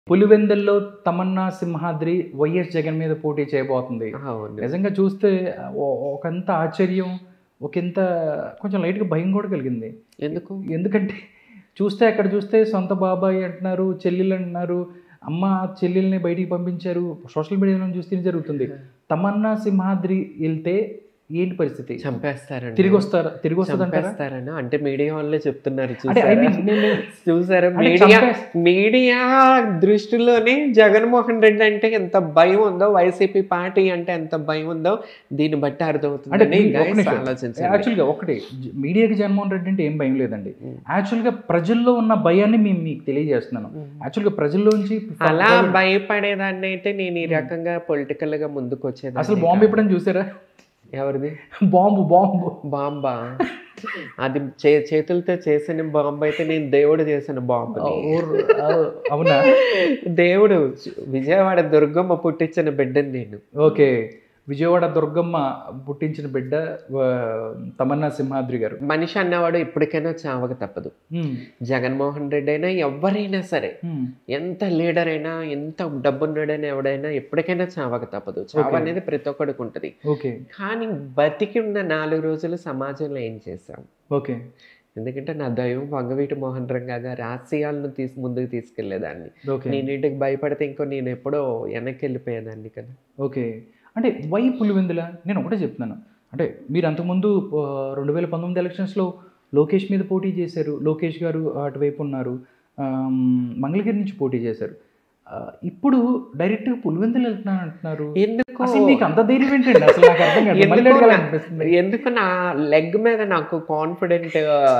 పులివెందల్లో తమన్నా సింహాద్రి వైఎస్ జగన్ మీద పోటీ చేయబోతుంది అవును నిజంగా చూస్తే ఓ- ఒకంత ఆశ్చర్యం ఒకంత కొంచెం లైట్గా భయం కూడా కలిగింది ఎందుకు ఎందుకంటే చూస్తే అక్కడ చూస్తే సొంత బాబాయ్ అంటున్నారు చెల్లెలు అంటున్నారు అమ్మ చెల్లెల్ని బయటికి పంపించారు సోషల్ మీడియాలో చూస్తే ఇది జరుగుతుంది తమన్నా సింహాద్రి వెళ్తే ఏంటి పరిస్థితి చంపేస్తారండి తిరిగి వస్తారా తిరిగి వస్తుందంటారా చంపేస్తారని అంటే మీడియా వాళ్ళే చెప్తున్నారు అంటే ఐ చూసారా మీన్ నేను చూసారా అంటే మీడియా చంపేస్- మీడియా దృష్టిలోనే జగన్మోహన్ రెడ్డి అంటే ఎంత భయం ఉందో వైసీపీ పార్టీ అంటే ఎంత భయం ఉందో దీన్ని బట్టి అంటే అర్థమవుతుందని మీ- ఒక guys నిమిషం. ఆలోచించండి యాక్చువల్గా ఒకటి జ- మీడియాకి జగన్మోహన్ రెడ్డి అంటే ఏం భయం లేదండి ఉం. యాక్చువల్గా ప్రజల్లో ఉన్న భయాన్ని మేము మీకు తెలియజేస్తున్నాను యాక్చువల్గా ప్రజల్లోంచి అలా భయపడేదాన్ని అయితే నేను ఈ రకంగా పొలిటికల్ గా ముందుకు వచ్చేది అసలు బాంబు ఎప్పుడైనా చూసారా ఎవరిది బాంబు బాంబు బాంబా అది చే చేతులతో చేసిన బాంబు అయితే నేను దేవుడు చేసిన బాంబు ఓర్- అవునా దేవుడు విజయవాడ దుర్గమ్మ పుట్టించిన బిడ్డని నేను ఓకే విజయవాడ దుర్గమ్మ పుట్టించిన బిడ్డ ఆ, తమన్నా సింహాద్రి గారు మనిషి అన్నవాడు ఎప్పటికైనా చావక తప్పదు ఉమ్, జగన్మోహన్ రెడ్డి అయినా ఎవరైనా సరే ఉమ్, ఎంత లీడర్ అయినా ఎంత డబ్బున్నాడైనా ఎవడైనా ఎప్పటికైనా చావక తప్పదు చావు Okay. అనేది ప్రతి ఒక్కడికి ఉంటుంది ఓకే కానీ బతికి ఉన్న నాలుగు రోజులు సమాజంలో ఏం చేశాం ఓకే ఎందుకంటే నా దైవం వంగవీటి మోహన్ రంగా గారి ఆశయాలను తీసి ముందుకు తీసుకెళ్లేదాన్ని ఓకే నేను ఇంటికి భయపడితే ఇంకో నేను ఎప్పుడో వెనక్కి వెళ్ళిపోయేదాన్ని కదా ఓకే అంటే వై పులివెందుల నేను ఒకటే చెప్తున్నాను అంటే మీరు అంతకుముందు ఆ, రెండు వేల పంతొమ్మిది ఎలక్షన్స్లో లోకేష్ మీద పోటీ చేశారు లోకేష్ గారు అటువైపు ఉన్నారు ఆమ్, మంగళగిరి నుంచి పోటీ చేశారు ఆ, ఇప్పుడు డైరెక్ట్గా పులివెందులు వెళ్తున్నాను అంటున్నారు ఎందుకు అసలు మీకు అంత ధైర్యం ఏంటండి అసలు నాకు అర్థం కాదు మళ్ళీ ఎందుకు అడగాలనిపిస్తుంది నా- ఎందుకు నా లెగ్ మీద నాకు కాన్ఫిడెంట్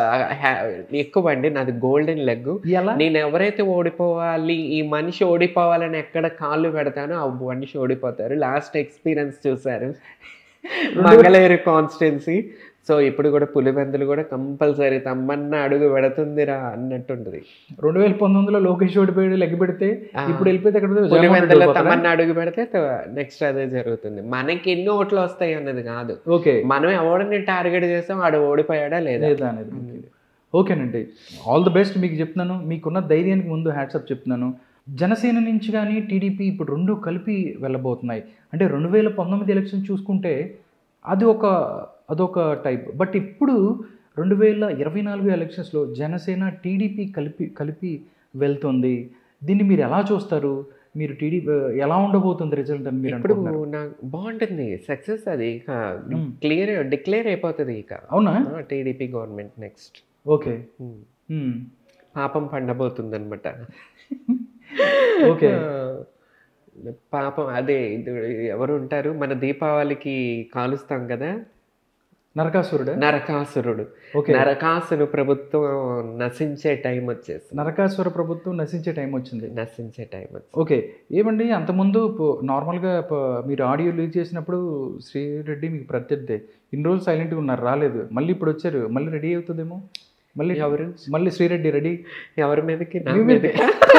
ఎక్కువ అండి నాది గోల్డెన్ లెగ్ ఎలా నేను ఎవరైతే ఓడిపోవాలి ఈ మనిషి ఓడిపోవాలని ఎక్కడ కాళ్ళు పెడతానో ఆ మనిషి ఓడిపోతారు లాస్ట్ ఎక్స్పీరియన్స్ చూసారు మంగళగిరి కాన్స్టిట్యున్సీ సో ఇప్పుడు కూడా పులివెందులు కూడా కంపల్సరీ తమ్మన్న అడుగు పెడుతుందిరా అన్నట్టుంటది రెండు వేల పంతొమ్మిదిలో లోకేష్ ఓడిపోయాడు లెగ్ పెడితే ఆ. ఇప్పుడు వెళ్ళిపోతే అక్కడ జగన్మోహన్ రెడ్డి పులివెందులో వెళ్ళిపోతారా? తమ్మన్న అడుగు పెడితే నెక్స్ట్ అదే జరుగుతుంది మనకి ఎన్ని ఓట్లు వస్తాయి అన్నది కాదు ఓకే మనం ఎవరిని టార్గెట్ చేస్తాం వాడు ఓడిపోయాడా లేదా లేదా అనేది ముఖ్యం. ఓకేనండి ఆల్ ది బెస్ట్ మీకు చెప్తున్నాను మీకున్న ధైర్యానికి ముందు హ్యాట్సప్ చెప్తున్నాను జనసేన నుంచి కానీ టీడీపీ ఇప్పుడు రెండు కలిపి వెళ్ళబోతున్నాయి అంటే రెండు వేల పంతొమ్మిది ఎలక్షన్ చూసుకుంటే అది ఒక అదొక టైప్ బట్ ఇప్పుడు రెండు వేల ఇరవై నాలుగు ఎలక్షన్స్లో జనసేన టీడీపీ కలిపి కలిపి వెళ్తుంది దీన్ని మీరు ఎలా చూస్తారు మీరు టీడీపీ ఎలా ఉండబోతుంది రిజల్ట్ అని మీరు ఇప్పుడు అనుకుంటున్నారు నాకు బాగుంటుంది సక్సెస్ అది ఇక Hmm. క్లియర్ డిక్లేర్ అయిపోతుంది ఇక అవునా టీడీపీ గవర్నమెంట్ నెక్స్ట్ ఓకే మ్మ్. పాపం పండబోతుంది అనమాట ఓకే పాపం అదే ఇది ఎవరు ఉంటారు మన దీపావళికి కాలుస్తాం కదా నరకాసురుడా నరకాసురుడు ఓకే నరకాసురు ప్రభుత్వం నశించే టైం వచ్చేసి నరకాసుర ప్రభుత్వం నశించే టైం వచ్చింది నశించే టైం వచ్చి ఓకే ఏమండి అంతకుముందు ప- నార్మల్గా ప- మీరు ఆడియో లీక్ చేసినప్పుడు శ్రీరెడ్డి మీకు ప్రత్యర్థి ఇన్ని రోజులు సైలెంట్గా ఉన్నారు రాలేదు మళ్ళీ ఇప్పుడు వచ్చారు మళ్ళీ రెడీ అవుతుందేమో మళ్ళీ ఎవరు మళ్ళీ శ్రీరెడ్డి రెడీ ఎవరి మీదకి నా మీ మీదకి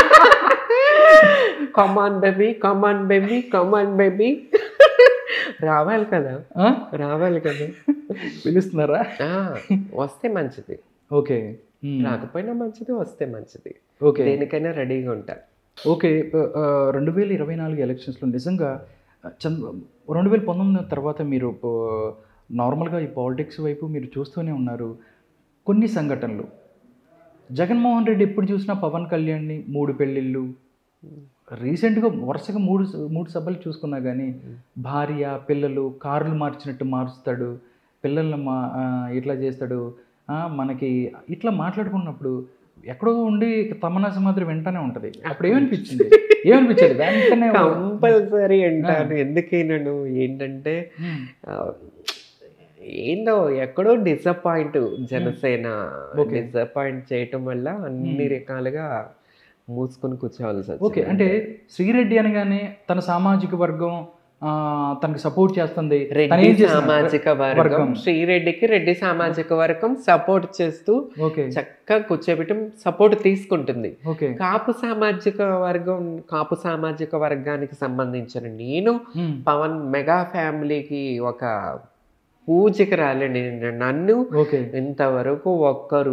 come on baby come on baby come on baby రావాలి కదా రావాలి కదా పిలుస్తున్నారా ఆ, వస్తే మంచిది ఓకే మ్మ్. రాకపోయినా మంచిది వస్తే మంచిది ఓకే దేనికైనా రెడీగా ఉంటా ఓకే ఆ, రెండు వేల ఇరవై నాలుగు ఎలక్షన్స్లో నిజంగా ఆ, చంద్ర రెండు వేల పంతొమ్మిది తర్వాత మీరు ఆ, నార్మల్గా ఈ పాలిటిక్స్ వైపు మీరు చూస్తూనే ఉన్నారు కొన్ని సంఘటనలు జగన్మోహన్ రెడ్డి ఎప్పుడు చూసినా పవన్ కళ్యాణ్ని మూడు పెళ్ళిళ్ళు రీసెంట్గా వరుసగా మూడు మూడు సభలు చూసుకున్నా కానీ భార్య పిల్లలు కార్లు మార్చినట్టు మారుస్తాడు పిల్లల్ని మా ఆ, ఇట్లా చేస్తాడు ఆ, మనకి ఇట్లా మాట్లాడుకున్నప్పుడు ఎక్కడో ఉండి తమన్నా మాత్రం వెంటనే ఉంటుంది అప్పుడు ఏమనిపించింది ఏమనిపించదు వెంటనే కంపల్సరీ అంటాను ఎందుకైనాను ఏంటంటే ఉమ్, ఆ, ఏందో ఎక్కడో డిసప్పాయింట్ జనసేన Okay. డిసప్పాయింట్ చేయటం వల్ల అన్ని రకాలుగా మూసుకొని కూర్చోవాల్సి ఓకే వచ్చింది అంటే శ్రీరెడ్డి అనగానే తన సామాజిక వర్గం ఆ, తనకి సపోర్ట్ చేస్తుంది తను రెడ్డి ఏం చేసిన- సామాజిక వర్గం వర్గం. శ్రీరెడ్డికి రెడ్డి సామాజిక వర్గం సపోర్ట్ చేస్తూ ఓకే చక్కగా కూర్చోబెట్టి సపోర్ట్ తీసుకుంటుంది ఓకే కాపు సామాజిక వర్గం కాపు సామాజిక వర్గానికి సంబంధించిన నేను ఉమ్, పవన్ మెగా ఫ్యామిలీకి ఒక పూజకి రాలేండి నన్ను ఓకే ఇంతవరకు ఒక్కరు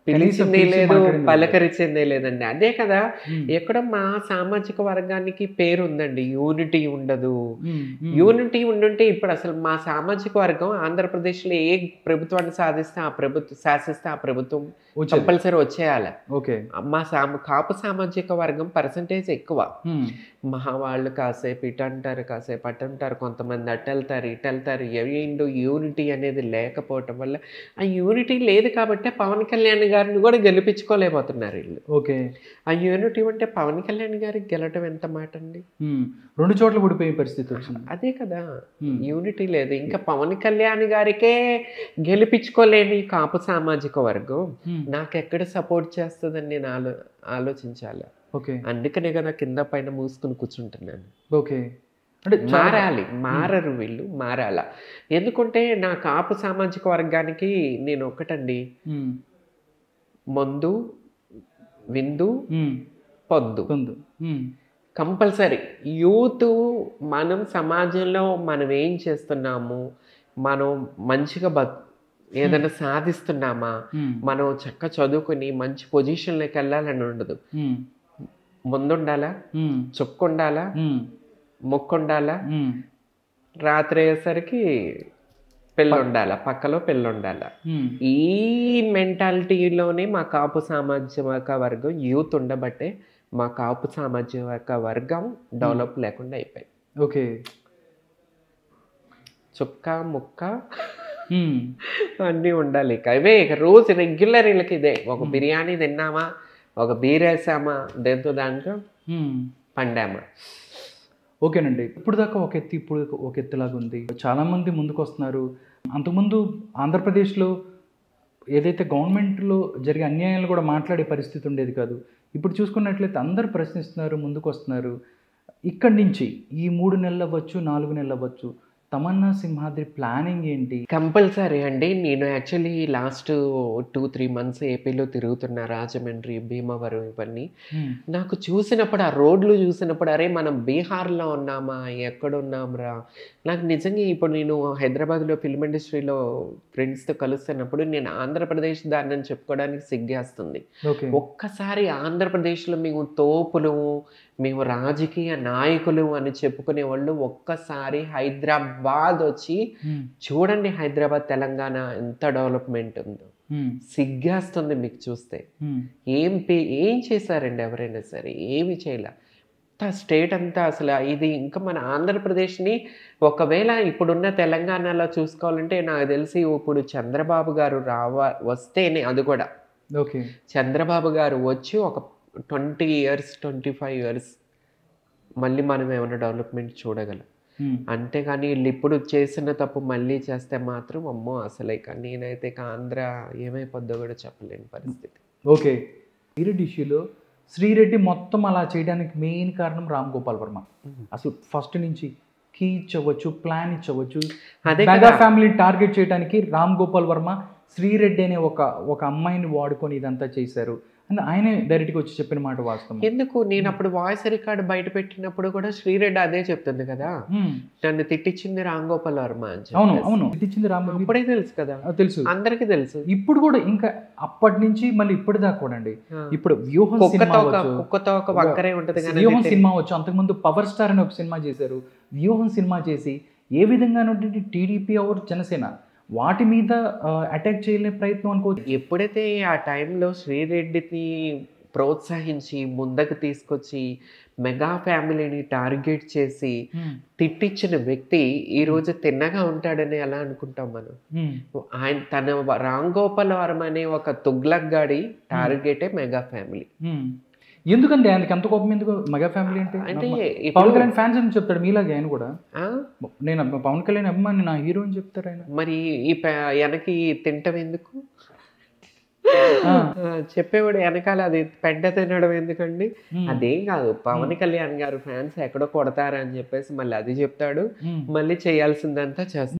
పిలిచిందే పిలిచి లేదు మాట్లాడింది లేదు. పలకరించిందే లేదండి అదే కదా ఉమ్, ఎక్కడో మా సామాజిక వర్గానికి పేరు ఉందండి యూనిటీ ఉండదు ఉమ్, ఉమ్. యూనిటీ ఉండుంటే ఇప్పుడు అసలు మా సామాజిక వర్గం ఆంధ్రప్రదేశ్లో ఏ ప్రభుత్వాన్ని సాధిస్తే ఆ ప్రభుత్వం శాసిస్తే ఆ ప్రభుత్వం వచ్చేది. కంపల్సరీ వచ్చేయాలి ఓకే మా సామ కాపు సామాజిక వర్గం పర్సంటేజ్ ఎక్కువ ఉమ్, మా వాళ్ళు కాసేపు ఇటు అంటారు కాసేపు అటు అంటారు కొంతమంది అటు వెళ్తారు ఇటు వెళ్తారు ఏంటో యూనిటీ అనేది లేకపోవటం వల్ల ఆ యూనిటీ లేదు కాబట్టి పవన్ కళ్యాణ్ గారిని కూడా గెలిపించుకోలేకపోతున్నారు వీళ్ళు ఓకే ఆ యూనిటీ అంటే పవన్ కళ్యాణ్ గారికి గెలవటం ఎంత మాట అండి ఉమ్, రెండు చోట్ల పడిపోయే పరిస్థితి వచ్చింది అదే కదా ఉమ్, యూనిటీ లేదు ఇంకా పవన్ కళ్యాణ్ గారికే గెలిపించుకోలేని కాపు సామాజిక వర్గం ఉమ్, నాకు ఎక్కడ సపోర్ట్ చేస్తుందని నేను ఆలో ఆలోచించాలి ఓకే అందుకనే కదా కింద పైన మూసుకుని కూర్చుంటున్నాను ఓకే అంటే చాలా- మారాలి మారరు వీళ్ళు మారాల ఎందుకంటే నా కాపు సామాజిక వర్గానికి నేను ఒకటండి ఉమ్, మందు విందు ఉమ్, పొద్దు పొందు ఉమ్, కంపల్సరీ యూత్ మనం సమాజంలో మనం ఏం చేస్తున్నాము మనం మంచిగా బ ఏదైనా సాధిస్తున్నామా ఉమ్, మనం చక్క చదువుకుని మంచి పొజిషన్లోకి వెళ్ళాలని ఉండదు ఉమ్, ముందుండాలా ఉమ్, చుక్కు ఉండాలా ఉమ్, మొక్కు ఉండాలా ఉమ్, రాత్రి అయ్యేసరికి పెళ్ళి ఉండాలా పక్కలో పెళ్ళి ఉండాలా ఉమ్, ఈ మెంటాలిటీలోనే మా కాపు సామాజిక వర్గం యూత్ ఉండబట్టే మా కాపు సామాజిక వర్గం డెవలప్ లేకుండా అయిపోయింది ఓకే చుక్క ముక్క ఉమ్, అన్నీ ఉండాలి ఇక ఇవే ఇక రోజు రెగ్యులర్ వీళ్ళకి ఇదే ఒక బిర్యానీ తిన్నామా ఒక బీర్ వేసామా దేంతో దాంట్లో ఉమ్. పండామా ఓకేనండి ఇప్పుడు దాకా ఒక ఎత్తు ఇప్పుడు ఒక ఎత్తులాగా ఉంది చాలామంది ముందుకు వస్తున్నారు అంతకుముందు ఆంధ్రప్రదేశ్లో ఏదైతే గవర్నమెంట్లో జరిగే అన్యాయాలు కూడా మాట్లాడే పరిస్థితి ఉండేది కాదు ఇప్పుడు చూసుకున్నట్లయితే అందరూ ప్రశ్నిస్తున్నారు ముందుకు వస్తున్నారు ఇక్కడి నుంచి ఈ మూడు నెలలు అవ్వచ్చు నాలుగు నెలలు అవ్వచ్చు తమన్నా సింహాద్రి ప్లానింగ్ ఏంటి కంపల్సరీ అండి నేను actually last two three months ఏపీలో తిరుగుతున్నా రాజమండ్రి భీమవరం ఇవన్నీ ఉమ్, నాకు చూసినప్పుడు ఆ రోడ్లు చూసినప్పుడు అరే మనం బీహార్లో ఉన్నామా ఎక్కడున్నాంరా నాకు నిజంగా ఇప్పుడు నేను హైదరాబాద్లో ఫిల్మ్ ఇండస్ట్రీలో ఫ్రెండ్స్తో కలుస్తున్నప్పుడు నేను ఆంధ్రప్రదేశ్ దాన్ని చెప్పుకోవడానికి సిగ్గేస్తుంది ఓకే ఒక్కసారి ఆంధ్రప్రదేశ్లో మేము తోపులు మేము రాజకీయ నాయకులు అని చెప్పుకునే వాళ్ళు ఒక్కసారి హైదరాబాద్ వచ్చి ఉమ్, చూడండి హైదరాబాద్ తెలంగాణ ఎంత డెవలప్మెంట్ ఉందో ఉమ్, సిగ్గేస్తుంది మీకు చూస్తే ఉమ్, ఏం పే ఏం చేశారండి ఎవరైనా సరే ఏమి చేయలే అంతా స్టేట్ అంతా అసలు ఇది ఇంకా మన ఆంధ్రప్రదేశ్ని ఒకవేళ ఇప్పుడున్న తెలంగాణలో చూసుకోవాలంటే నాకు తెలిసి ఇప్పుడు చంద్రబాబు గారు రావ వస్తేనే అది కూడా ఓకే చంద్రబాబు గారు వచ్చి ఒక twenty years twenty five years మళ్ళీ మనం ఏమైనా డెవలప్మెంట్ చూడగలం ఉమ్, అంతేగాని వీళ్ళు ఇప్పుడు చేసిన తప్పు మళ్ళీ చేస్తే మాత్రం అమ్మో అసలే ఇక నేనైతే ఇక ఆంధ్ర ఏమైపోద్దో కూడా చెప్పలేని పరిస్థితి ఓకే శ్రీరెడ్డి ఇష్యూలో శ్రీరెడ్డి మొత్తం అలా చేయడానికి మెయిన్ కారణం రామ్ గోపాల్ వర్మ అసలు ఫస్ట్ నుంచి కీ ఇచ్చవచ్చు ప్లాన్ ఇచ్చవచ్చు అదే మెగా కదా. ఫ్యామిలీని టార్గెట్ చేయడానికి రామ్ గోపాల్ వర్మ శ్రీరెడ్డి అనే ఒక ఒక అమ్మాయిని వాడుకొని ఇదంతా చేశారు అని ఆయనే డైరెక్ట్గా వచ్చి చెప్పిన మాట వాస్తవం ఎందుకు నేను అప్పుడు వాయిస్ రికార్డ్ బయట పెట్టినప్పుడు కూడా శ్రీరెడ్డి అదే చెప్తుంది కదా ఉమ్, నన్ను తిట్టించింది రామ్ గోపాల్ వర్మ అని చెప్పి. అవును అవును ఇది ఇచ్చింది రామ్ గోపాల్ అప్పుడే తెలుసు కదా తెలుసు అందరికీ తెలుసు ఇప్పుడు కూడా ఇంకా అప్పటి నుంచి మళ్ళీ ఇప్పటిదాకా కూడా అండి ఆ. ఇప్పుడు వ్యూహం కుక్కతో సినిమా ఒక అవ్వచ్చు, కుక్కతో ఒక వంకరే ఉంటది కానీ వ్యూహం అది సినిమా వచ్చు అంతకుముందు పవర్ స్టార్ అని ఒక సినిమా చేశారు వ్యూహం సినిమా చేసి ఏ విధంగా టీడీపీ అవర్ జనసేన వాటి మీద అటాక్ చేయలే ప్రయత్నం అనుకోవచ్చు ఎప్పుడైతే ఆ టైంలో శ్రీరెడ్డిని ప్రోత్సహించి ముందుకు తీసుకొచ్చి మెగా ఫ్యామిలీని టార్గెట్ చేసి తిట్టించిన వ్యక్తి ఈ రోజు తిన్నగా ఉంటాడని ఎలా అనుకుంటాం మనం ఆయన తన రామ్ గోపాల్ వర్మ అనే ఒక తుగ్లక్ గాడి టార్గెటే మెగా ఫ్యామిలీ ఎందుకండి ఆయనకి అంత కోపం ఎందుకు మెగా ఫ్యామిలీ అంటే అంటే నాకు- ఇప్పుడు- పవన్ కళ్యాణ్ ఫ్యాన్స్ అని చెప్తాడు మీలాగే ఆయన కూడా ఆ? నేను అబ్బ- పవన్ కళ్యాణ్ అభిమాని నా హీరో అని చెప్తారు ఆయన మరి ఈ ప- వెనక్కి తింటం ఎందుకు ఆ. ఆ, చెప్పేవాడు వెనకాల అది పెంట తినడం ఎందుకండి ఉమ్. అదేం కాదు పవన్ కళ్యాణ్ గారు ఫ్యాన్స్ ఎక్కడో కొడతారని చెప్పేసి మళ్ళీ అది చెప్తాడు ఉమ్. మళ్ళీ చేయాల్సిందంతా చేస్తాడు